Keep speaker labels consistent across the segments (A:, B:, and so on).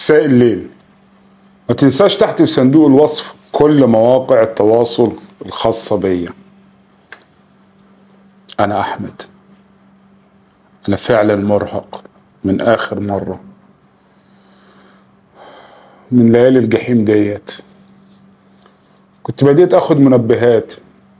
A: مساء الليل ما تنساش تحت في صندوق الوصف كل مواقع التواصل الخاصة بيا أنا أحمد أنا فعلا مرهق من آخر مرة من ليالي الجحيم ديت كنت بديت أخد منبهات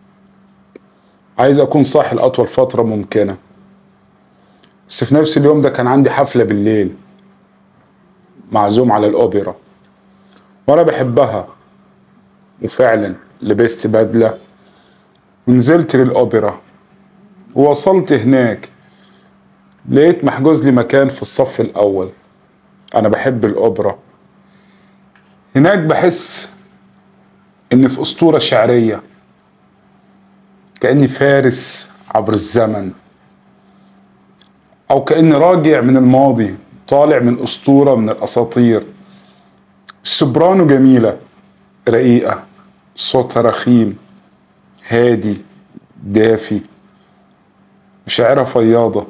A: عايز أكون صاحي لأطول فترة ممكنة بس في نفس اليوم ده كان عندي حفلة بالليل معزوم على الأوبرا وأنا بحبها وفعلا لبست بدلة ونزلت للأوبرا ووصلت هناك لقيت محجوز لي مكان في الصف الأول أنا بحب الأوبرا هناك بحس إني في أسطورة شعرية كأني فارس عبر الزمن أو كأني راجع من الماضي طالع من أسطورة من الأساطير السوبرانو جميلة رقيقة صوتها رخيم هادي دافي مشاعرها فياضة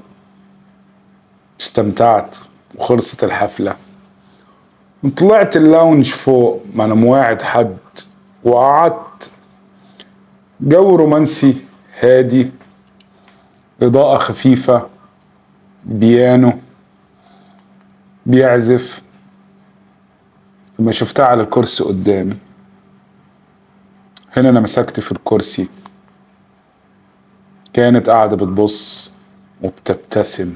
A: استمتعت وخلصت الحفلة وطلعت اللاونج فوق ما انا مواعد حد وقعدت جو رومانسي هادي إضاءة خفيفة بيانو بيعزف لما شفتها على الكرسي قدامي هنا أنا مسكت في الكرسي كانت قاعدة بتبص وبتبتسم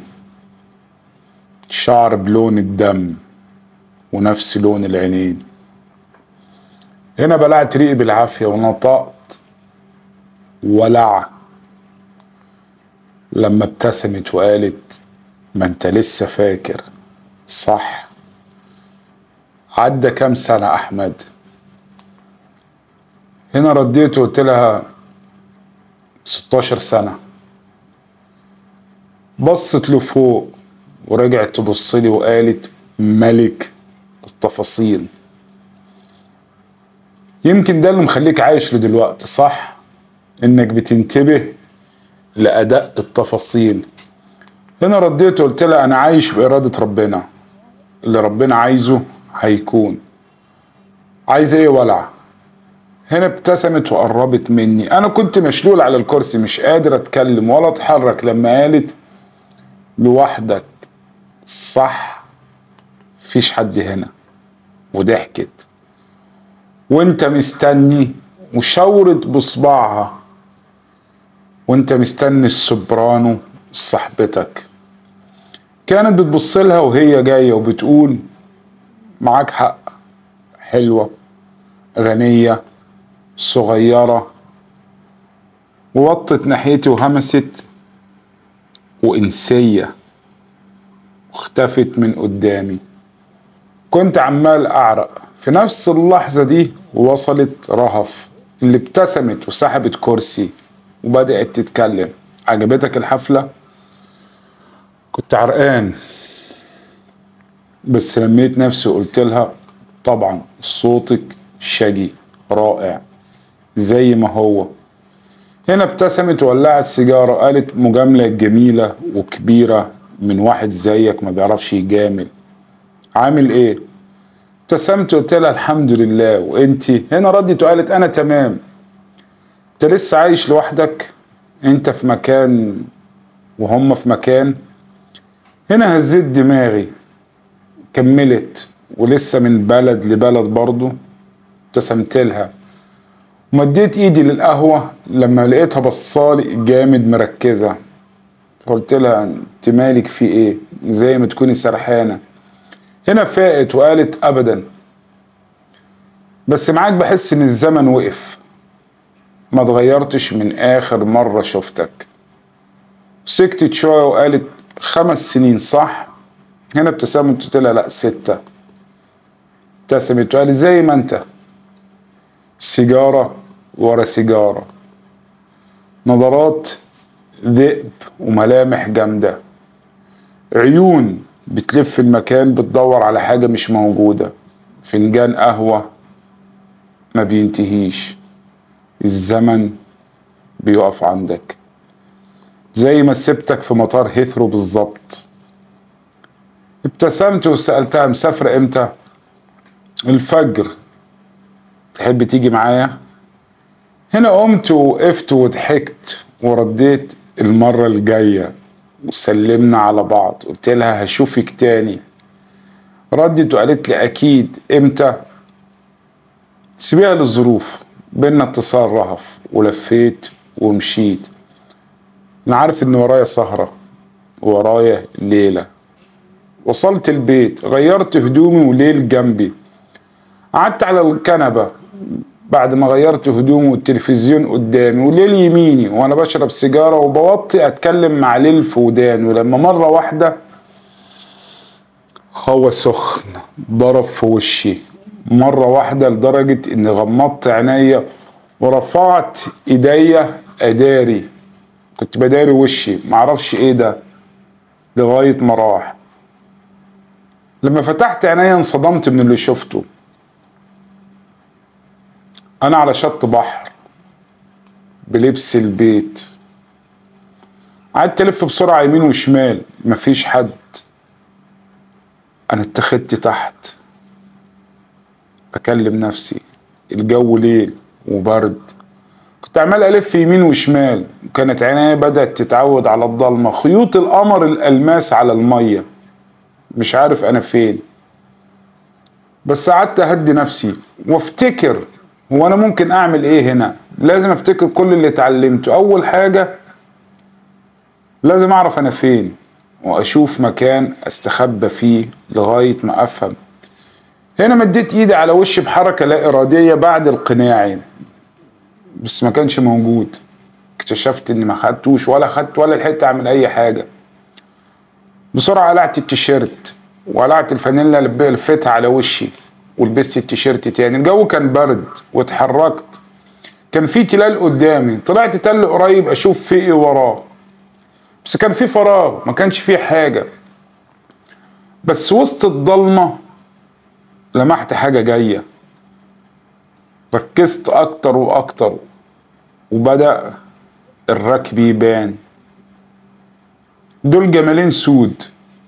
A: شعر بلون الدم ونفس لون العينين هنا بلعت ريقي بالعافية ونطقت ولع لما ابتسمت وقالت ما انت لسه فاكر صح عدى كام سنة أحمد هنا رديت وقلت لها 16 سنة بصت لفوق ورجعت تبص لي وقالت ملك التفاصيل يمكن ده اللي مخليك عايش لدلوقتي صح انك بتنتبه لأداء التفاصيل هنا رديت وقلت لها انا عايش بإرادة ربنا اللي ربنا عايزه هيكون عايزة ايه ولع هنا ابتسمت وقربت مني انا كنت مشلول على الكرسي مش قادر اتكلم ولا اتحرك لما قالت لوحدك صح فيش حد هنا وضحكت وانت مستني وشاورت بصباعها وانت مستني السوبرانو صاحبتك كانت بتبص لها وهي جاية وبتقول معاك حق حلوة غنية صغيرة ووطت ناحيتي وهمست وإنسية واختفت من قدامي كنت عمال أعرق في نفس اللحظة دي وصلت رهف اللي ابتسمت وسحبت كرسي وبدأت تتكلم عجبتك الحفلة؟ كنت عرقان بس لميت نفسي وقلت لها طبعا صوتك شجي رائع زي ما هو هنا ابتسمت وولعت سيجارة قالت مجاملة جميلة وكبيرة من واحد زيك ما بيعرفش يجامل عامل ايه ابتسمت وقلت لها الحمد لله وانتي هنا ردت وقالت انا تمام انت لسه عايش لوحدك انت في مكان وهم في مكان هنا هزيت دماغي كملت ولسه من بلد لبلد برضه ابتسمت لها ومديت ايدي للقهوة لما لقيتها بصالي جامد مركزة قلت لها انت مالك في ايه زي ما تكوني سرحانة هنا فاقت وقالت ابدا بس معاك بحس ان الزمن وقف ما اتغيرتش من اخر مرة شفتك سكتت شوية وقالت خمس سنين صح هنا ابتسمت قلت لها لا ستة ابتسمت وقالت زي ما انت سيجارة ورا سيجارة نظرات ذئب وملامح جامدة عيون بتلف المكان بتدور على حاجة مش موجودة فنجان قهوة ما بينتهيش الزمن بيقف عندك زي ما سبتك في مطار هيثرو بالظبط ابتسمت وسألتها مسافرة امتى الفجر تحب تيجي معايا هنا قمت ووقفت وضحكت ورديت المرة الجاية وسلمنا على بعض قلت لها هشوفك تاني ردت وقالت لي أكيد إمتى سيبيها للظروف بينا اتصال رهف ولفيت ومشيت أنا عارف إن ورايا سهرة ورايا ليلة وصلت البيت غيرت هدومي وليل جنبي قعدت على الكنبة بعد ما غيرت هدومي والتلفزيون قدامي وليل يميني وانا بشرب سيجارة وبوطي اتكلم مع ليل في وداني ولما مرة واحدة هوا سخن ضرب في وشي مرة واحدة لدرجة اني غمضت عينيا ورفعت ايديا اداري كنت بداري وشي معرفش ايه ده لغاية ما راح لما فتحت عينيا انصدمت من اللي شفته انا على شط بحر بلبس البيت قعدت الف بسرعه يمين وشمال مفيش حد انا اتخذت تحت بكلم نفسي الجو ليل وبرد كنت عمال الف يمين وشمال وكانت عينيا بدات تتعود على الضلمه خيوط القمر الالماس على الميه مش عارف انا فين بس قعدت اهدي نفسي وافتكر هو انا ممكن اعمل ايه هنا لازم افتكر كل اللي اتعلمته اول حاجة لازم اعرف انا فين واشوف مكان استخبى فيه لغاية ما افهم هنا مديت ايدي على وشي بحركة لا ارادية بعد القناع بس ما كانش موجود اكتشفت اني ما خدتوش ولا خدت ولا لحقت اعمل اي حاجة بسرعة قلعت التيشيرت وقلعت الفانيلا اللي لفيتها على وشي ولبست التيشيرت تاني الجو كان برد واتحركت كان في تلال قدامي طلعت تل قريب اشوف في ايه وراه بس كان في فراغ ما كانش فيه حاجة بس وسط الضلمة لمحت حاجة جاية ركزت اكتر واكتر وبدأ الركب يبان دول جمالين سود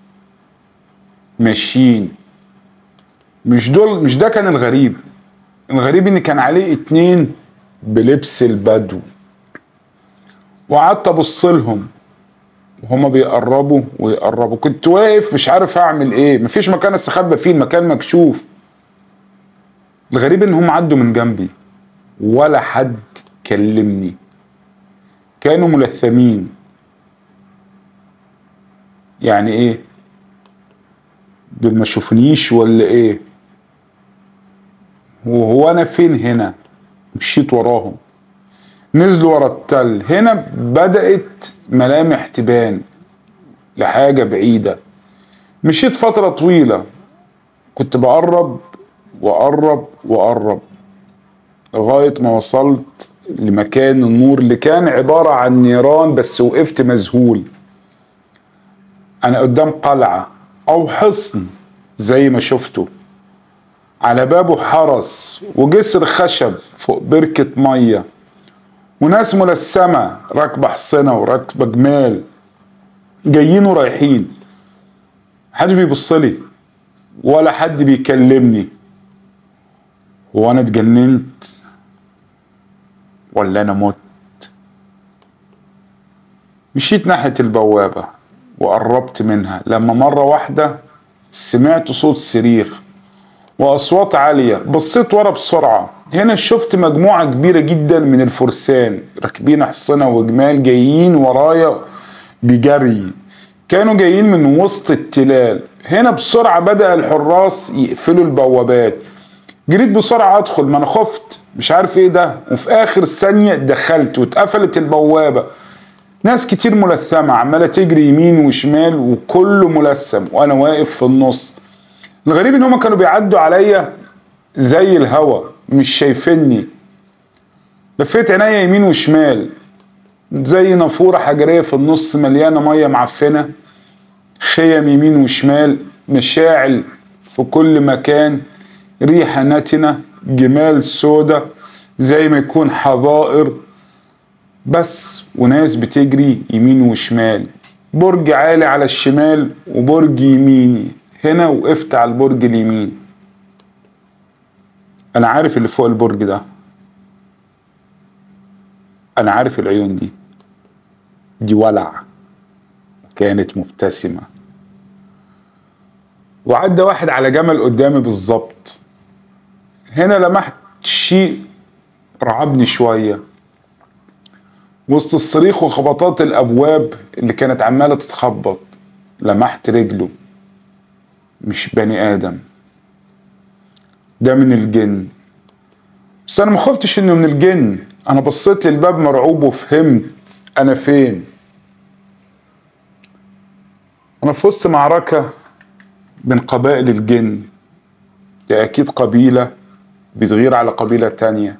A: ماشيين مش دول مش ده كان الغريب الغريب ان كان عليه اتنين بلبس البدو وقعدت ابص لهم وهما بيقربوا ويقربوا كنت واقف مش عارف اعمل ايه مفيش مكان استخبى فيه المكان مكشوف الغريب ان هم عدوا من جنبي ولا حد كلمني كانوا ملثمين يعني ايه دول ما شوفنيش ولا ايه وهو انا فين هنا مشيت وراهم نزلوا ورا التل هنا بدأت ملامح تبان لحاجة بعيدة مشيت فترة طويلة كنت بقرب وأقرب وأقرب لغاية ما وصلت لمكان النور اللي كان عبارة عن نيران بس وقفت مذهول أنا قدام قلعة أو حصن زي ما شفته على بابه حرس وجسر خشب فوق بركة مية وناس ملثمة راكبة حصنة وراكبة جمال جايين ورايحين محدش بيبصلي ولا حد بيكلمني هو انا اتجننت ولا انا مت مشيت ناحية البوابة وقربت منها لما مرة واحدة سمعت صوت صريخ وأصوات عالية بصيت ورا بسرعة هنا شفت مجموعة كبيرة جدا من الفرسان راكبين حصنة وجمال جايين ورايا بجري كانوا جايين من وسط التلال هنا بسرعة بدأ الحراس يقفلوا البوابات جريت بسرعة أدخل ما أنا خفت مش عارف إيه ده وفي آخر ثانية دخلت واتقفلت البوابة ناس كتير ملثمة عمالة تجري يمين وشمال وكله ملثم وأنا واقف في النص الغريب إن هما كانوا بيعدوا عليا زي الهوا مش شايفيني لفيت عينيا يمين وشمال زي نافورة حجرية في النص مليانة مية معفنة خيم يمين وشمال مشاعل في كل مكان ريحة نتنة جمال سودة زي ما يكون حظائر بس وناس بتجري يمين وشمال برج عالي على الشمال وبرج يميني هنا وقفت على البرج اليمين انا عارف اللي فوق البرج ده انا عارف العيون دي دي ولع كانت مبتسمة وعدى واحد على جمل قدامي بالظبط هنا لمحت شيء رعبني شوية وسط الصريخ وخبطات الأبواب اللي كانت عمالة تتخبط لمحت رجله مش بني آدم ده من الجن بس أنا ما خفتش إنه من الجن أنا بصيت للباب مرعوب وفهمت أنا فين أنا في وسط معركة بين قبائل الجن دي أكيد قبيلة بتغير على قبيلة تانية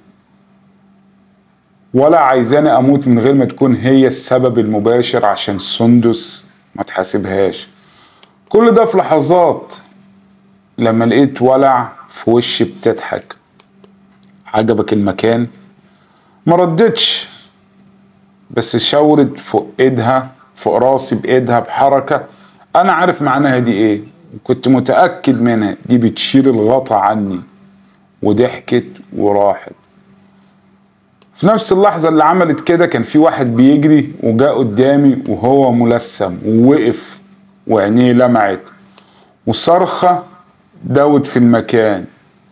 A: ولا عايزاني أموت من غير ما تكون هي السبب المباشر عشان سندس ما تحاسبهاش كل ده في لحظات لما لقيت ولع في وشي بتضحك عجبك المكان ما ردتش بس شاورت فوق ايدها فوق راسي بايدها بحركة انا عارف معناها دي ايه وكنت متأكد منها دي بتشيل الغطا عني وضحكت وراحت في نفس اللحظة اللي عملت كده كان في واحد بيجري وجاء قدامي وهو ملثم ووقف وعينيه لمعت وصرخة دوت في المكان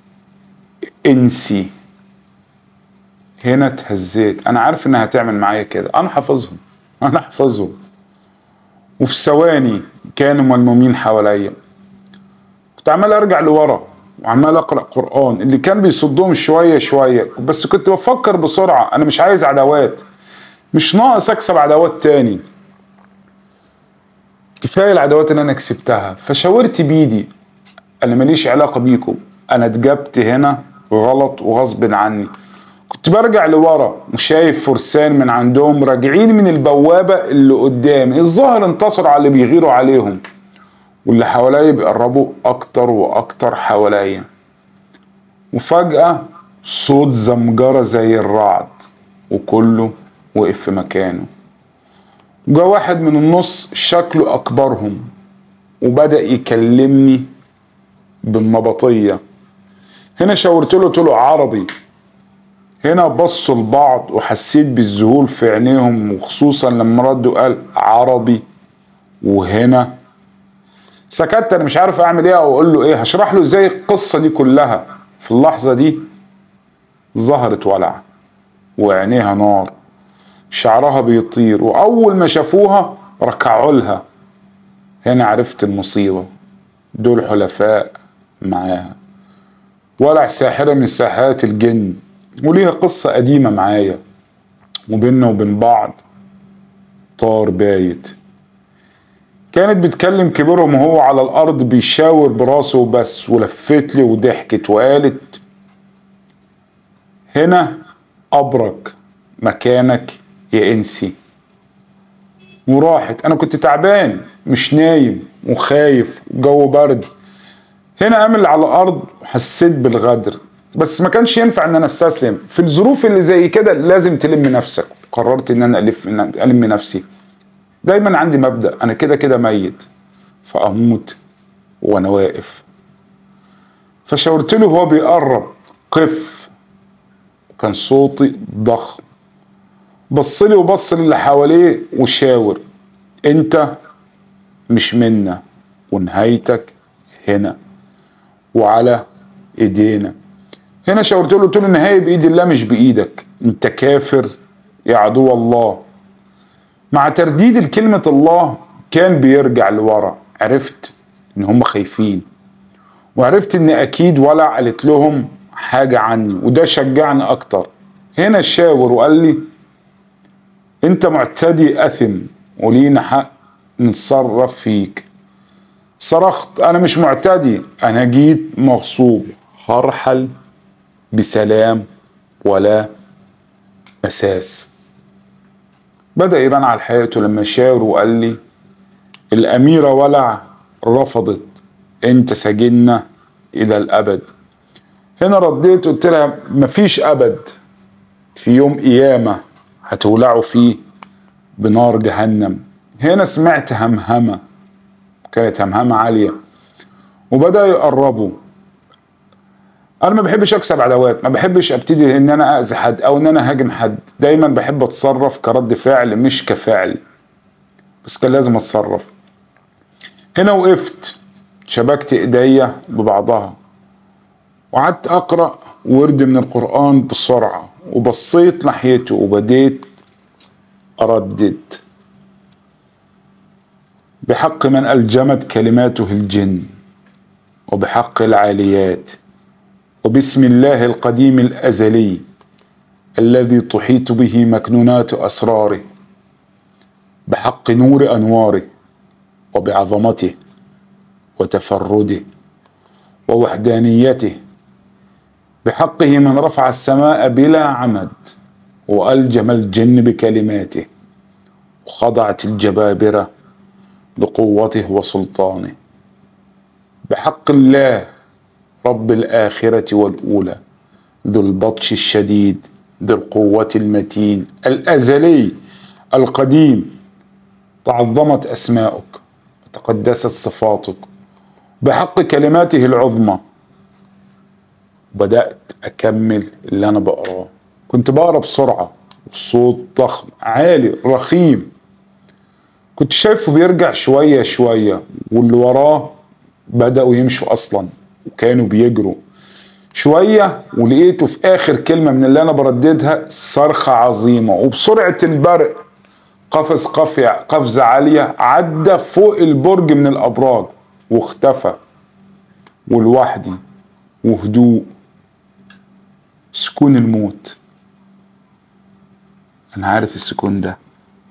A: انسي هنا اتهزيت انا عارف انها هتعمل معايا كده انا حافظهم انا حافظهم وفي ثواني كانوا ملمومين حواليا كنت عمال ارجع لورا وعمال اقرا قران اللي كان بيصدهم شويه شويه بس كنت بفكر بسرعه انا مش عايز عداوات مش ناقص اكسب عداوات تاني كفايه العداوات اللي انا كسبتها فشاورت بايدي انا ماليش علاقه بيكم انا اتجبت هنا غلط وغصب عني كنت برجع لورا وشايف فرسان من عندهم راجعين من البوابة اللي قدامي الظاهر انتصروا على اللي بيغيروا عليهم واللي حواليا بيقربوا أكتر وأكتر حواليا وفجأة صوت زمجرة زي الرعد وكله وقف في مكانه جا واحد من النص شكله أكبرهم وبدأ يكلمني بالنبطية هنا شاورت له قلت له عربي هنا بصوا لبعض وحسيت بالذهول في عينيهم وخصوصا لما ردوا قال عربي وهنا سكت انا مش عارف اعمل ايه او اقول له ايه هشرح له ازاي القصه دي كلها في اللحظه دي ظهرت ولع وعينيها نار شعرها بيطير واول ما شافوها ركعوا لها هنا عرفت المصيبه دول حلفاء معاها ولع ساحره من ساحرات الجن وليها قصة قديمة معايا وبيننا وبين بعض طار بايت كانت بتكلم كبيرهم وهو على الأرض بيشاور براسه بس ولفت لي وضحكت وقالت هنا أبرك مكانك يا إنسي وراحت أنا كنت تعبان مش نايم وخايف وجو برد هنا قام اللي على الأرض وحسيت بالغدر بس ما كانش ينفع ان انا استسلم في الظروف اللي زي كده لازم تلم نفسك قررت ان انا الف إن الم نفسي دايما عندي مبدا انا كده كده ميت فاموت وانا واقف فشاورت له وهو بيقرب قف كان صوتي ضخم بص لي وبص للي حواليه وشاور انت مش منا ونهايتك هنا وعلى ايدينا هنا شاورت له قلت له النهايه بايد الله مش بايدك انت كافر يا عدو الله مع ترديد الكلمة الله كان بيرجع لورا عرفت ان هم خايفين وعرفت ان اكيد ولا قالت لهم حاجة عني وده شجعني اكتر هنا شاور وقال لي انت معتدي اثم ولينا حق نتصرف فيك صرخت انا مش معتدي انا جيت مغصوب هرحل بسلام ولا مساس بدأ يبان على حياته لما شاور وقال لي الأميرة ولع رفضت أنت سجنا إلى الأبد هنا رديت قلت لها مفيش أبد في يوم قيامة هتولعوا فيه بنار جهنم هنا سمعت همهمة كانت همهمة عالية وبدأ يقربوا انا ما بحبش اكسب عداوات ما بحبش ابتدي ان انا اذي حد او ان انا اهاجم حد دايما بحب اتصرف كرد فعل مش كفعل بس كان لازم اتصرف هنا وقفت شبكت ايديا ببعضها وقعدت اقرا ورد من القران بسرعه وبصيت ناحيته وبديت اردد بحق من الجمت كلماته الجن وبحق العاليات وبسم الله القديم الازلي الذي تحيط به مكنونات اسراره بحق نور انواره وبعظمته وتفرده ووحدانيته بحقه من رفع السماء بلا عمد والجم الجن بكلماته وخضعت الجبابره لقوته وسلطانه بحق الله رب الاخره والاولى ذو البطش الشديد ذو القوه المتين الازلي القديم تعظمت اسماؤك وتقدست صفاتك بحق كلماته العظمى بدات اكمل اللي انا بقراه كنت بقرا بسرعه والصوت ضخم عالي رخيم كنت شايفه بيرجع شويه شويه واللي وراه بداوا يمشوا اصلا وكانوا بيجروا شويه ولقيته في اخر كلمه من اللي انا برددها صرخه عظيمه وبسرعه البرق قفز قفع قفزه عاليه عدى فوق البرج من الابراج واختفى ولوحدي وهدوء سكون الموت انا عارف السكون ده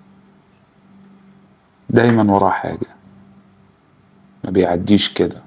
A: دايما وراه حاجه ما بيعديش كده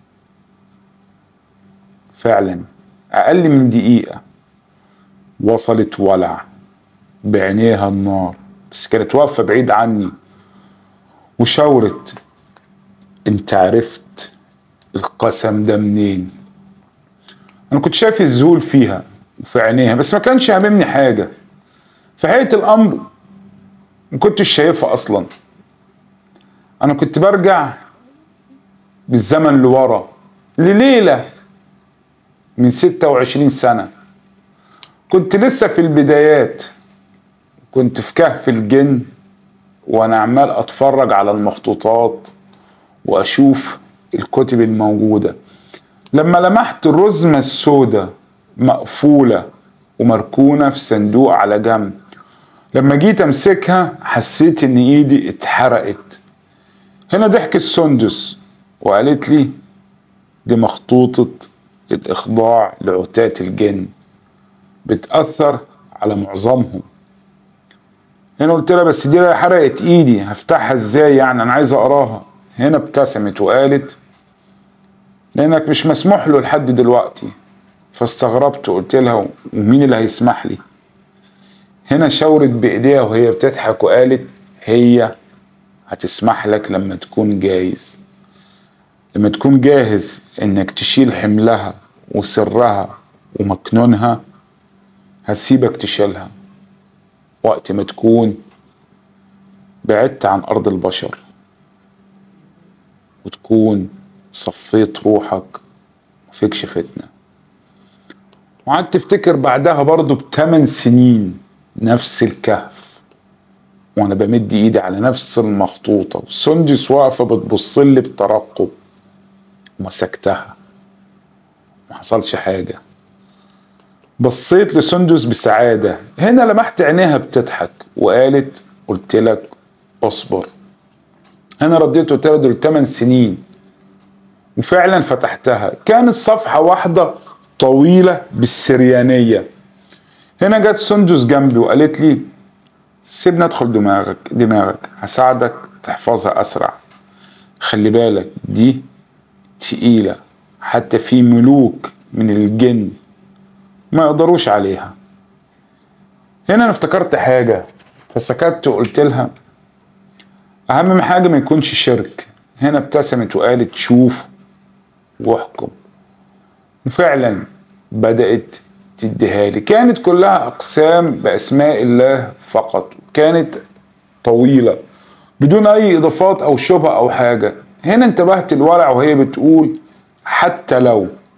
A: فعلا اقل من دقيقه وصلت ولع بعينيها النار بس كانت واقفه بعيد عني وشاورت انت عرفت القسم ده منين انا كنت شايف الذهول فيها وفي عينيها بس ما كانش هاممني حاجه في حقيقه الامر ما كنتش شايفها اصلا انا كنت برجع بالزمن لورا لليله من 26 سنه كنت لسه في البدايات كنت في كهف الجن وانا عمال اتفرج على المخطوطات واشوف الكتب الموجوده لما لمحت الرزمه السوداء مقفوله ومركونه في صندوق على جنب لما جيت امسكها حسيت ان ايدي اتحرقت هنا ضحكت سندس وقالت لي دي مخطوطة الإخضاع لعتاة الجن بتأثر على معظمهم هنا قلت لها بس دي حرقت ايدي هفتحها ازاي يعني انا عايز اقراها هنا ابتسمت وقالت لانك مش مسموح له لحد دلوقتي فاستغربت وقلت لها ومين اللي هيسمح لي هنا شاورت بايديها وهي بتضحك وقالت هي هتسمح لك لما تكون جاهز لما تكون جاهز انك تشيل حملها وسرها ومكنونها هسيبك تشيلها وقت ما تكون بعدت عن ارض البشر وتكون صفيت روحك وفيكش فتنة وقعدت تفتكر بعدها برضو بثمان سنين نفس الكهف وانا بمد ايدي على نفس المخطوطة وسندس واقفة بتبص لي بترقب مسكتها ما حصلش حاجة بصيت لسندس بسعادة هنا لمحت عينيها بتضحك وقالت قلت لك اصبر انا رديت قلت لها دول 8 سنين وفعلا فتحتها كانت صفحة واحدة طويلة بالسريانية هنا جت سندس جنبي وقالت لي سيبني ادخل دماغك دماغك هساعدك تحفظها اسرع خلي بالك دي تقيلة حتى في ملوك من الجن ما يقدروش عليها هنا انا افتكرت حاجة فسكت وقلت لها اهم من حاجة ما يكونش شرك هنا ابتسمت وقالت شوف واحكم وفعلا بدأت تديها لي كانت كلها أقسام بأسماء الله فقط كانت طويلة بدون أي إضافات أو شبهة أو حاجة هنا انتبهت الورع وهي بتقول حتى لو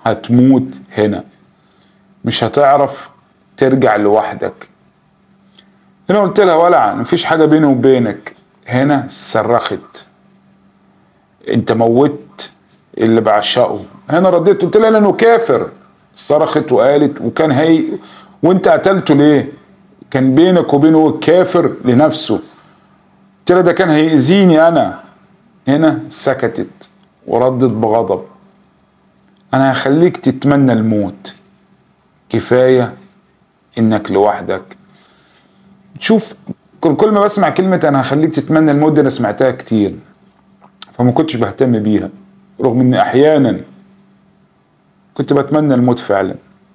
A: هتموت هنا مش هتعرف ترجع لوحدك هنا قلت لها ولع مفيش حاجة بيني وبينك هنا صرخت انت موت اللي بعشقه هنا رديت قلت لها لانه كافر صرخت وقالت وكان هي وانت قتلته ليه كان بينك وبينه كافر لنفسه قلت لها ده كان هيأذيني انا هنا سكتت وردت بغضب انا هخليك تتمنى الموت كفاية انك لوحدك شوف كل ما بسمع كلمة انا هخليك تتمنى الموت دي انا سمعتها كتير فما كنتش بهتم بيها رغم اني احيانا كنت بتمنى الموت فعلا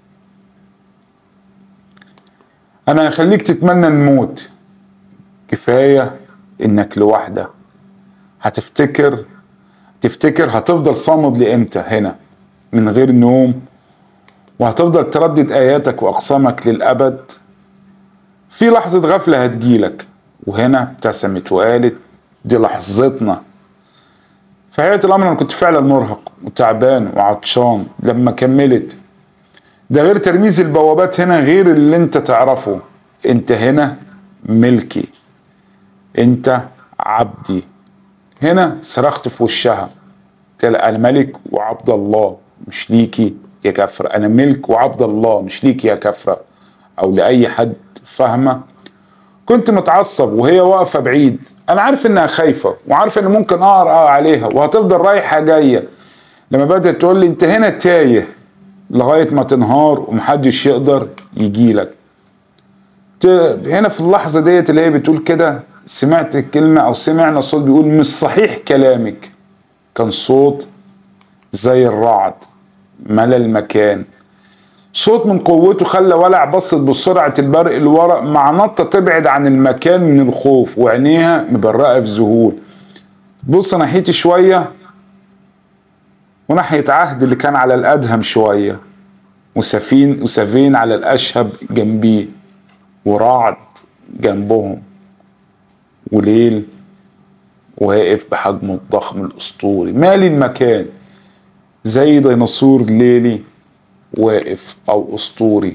A: انا هخليك تتمنى الموت كفاية انك لوحدك هتفتكر تفتكر هتفضل صامد لامتى هنا من غير نوم وهتفضل تردد اياتك واقسامك للابد في لحظة غفلة هتجيلك وهنا ابتسمت وقالت دي لحظتنا في حقيقة الأمر أنا كنت فعلا مرهق وتعبان وعطشان لما كملت ده غير ترميز البوابات هنا غير اللي انت تعرفه انت هنا ملكي انت عبدي هنا صرخت في وشها قلت لها انا ملك وعبد الله مش ليكي يا كفرة انا ملك وعبد الله مش ليكي يا كفرة او لاي حد فاهمة كنت متعصب وهي واقفة بعيد انا عارف انها خايفة وعارف ان ممكن اقرا عليها وهتفضل رايحة جاية لما بدأت تقول لي انت هنا تايه لغاية ما تنهار ومحدش يقدر يجيلك هنا في اللحظة ديت اللي هي بتقول كده سمعت الكلمة أو سمعنا صوت بيقول مش صحيح كلامك كان صوت زي الرعد ملا المكان صوت من قوته خلى ولع بصت بسرعة البرق لورا مع نطة تبعد عن المكان من الخوف وعينيها مبرقة في ذهول بص ناحيتي شوية وناحية عهد اللي كان على الأدهم شوية وسفين وسفين على الأشهب جنبيه ورعد جنبهم وليل واقف بحجمه الضخم الأسطوري مالي المكان زي ديناصور ليلي واقف أو أسطوري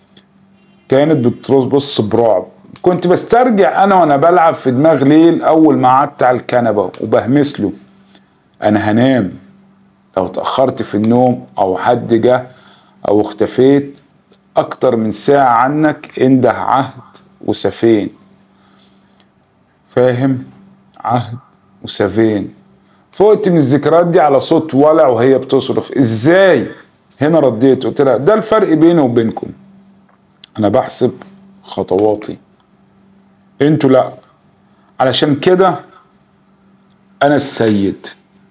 A: كانت بتبص برعب كنت بسترجع أنا وأنا بلعب في دماغ ليل أول ما قعدت على الكنبة وبهمس له أنا هنام لو اتأخرت في النوم أو حد جه أو اختفيت أكتر من ساعة عنك انده عهد وسفين فاهم عهد وسفين فقت من الذكريات دي على صوت ولع وهي بتصرخ ازاي هنا رديت قلت لها ده الفرق بيني وبينكم انا بحسب خطواتي انتوا لا علشان كده انا السيد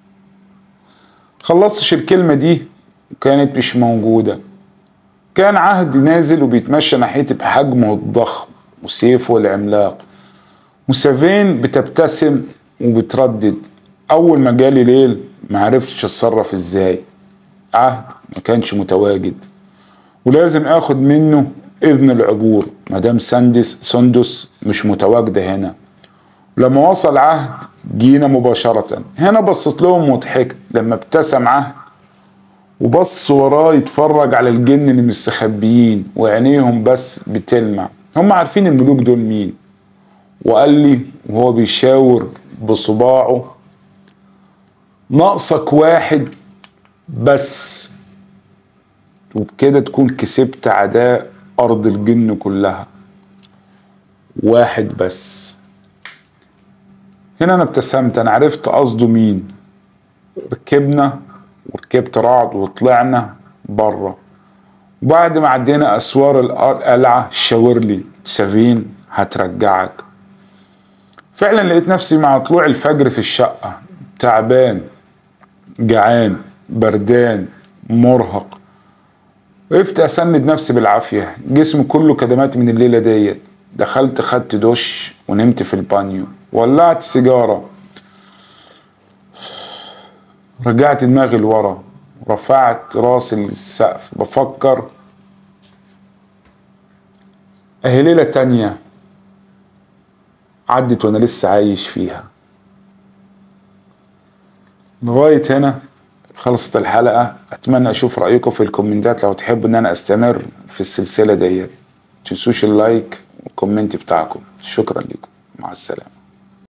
A: خلصتش الكلمة دي وكانت مش موجودة كان عهد نازل وبيتمشى ناحيتي بحجمه الضخم وسيفه العملاق وسافين بتبتسم وبتردد اول ما جالي ليل معرفتش اتصرف ازاي عهد ما كانش متواجد ولازم اخد منه اذن العبور مدام سندس سندس مش متواجده هنا لما وصل عهد جينا مباشرة هنا بصيت لهم وضحكت لما ابتسم عهد وبص وراه يتفرج على الجن اللي مستخبيين وعينيهم بس بتلمع هم عارفين الملوك دول مين وقال لي وهو بيشاور بصباعه ناقصك واحد بس وبكده تكون كسبت عداء أرض الجن كلها واحد بس هنا أنا ابتسمت أنا عرفت قصده مين ركبنا وركبت رعد وطلعنا بره وبعد ما عدينا أسوار القلعة شاور لي سفين هترجعك فعلا لقيت نفسي مع طلوع الفجر في الشقة تعبان جعان بردان مرهق وقفت اسند نفسي بالعافية جسمي كله كدمات من الليلة ديت دخلت خدت دش ونمت في البانيو ولعت سيجارة رجعت دماغي لورا رفعت راسي للسقف بفكر اهي ليلة تانية عدت وانا لسه عايش فيها لغاية هنا خلصت الحلقة أتمنى أشوف رأيكم في الكومنتات لو تحبوا إن أنا أستمر في السلسلة ديت متنسوش اللايك والكومنت بتاعكم شكرا لكم مع السلامة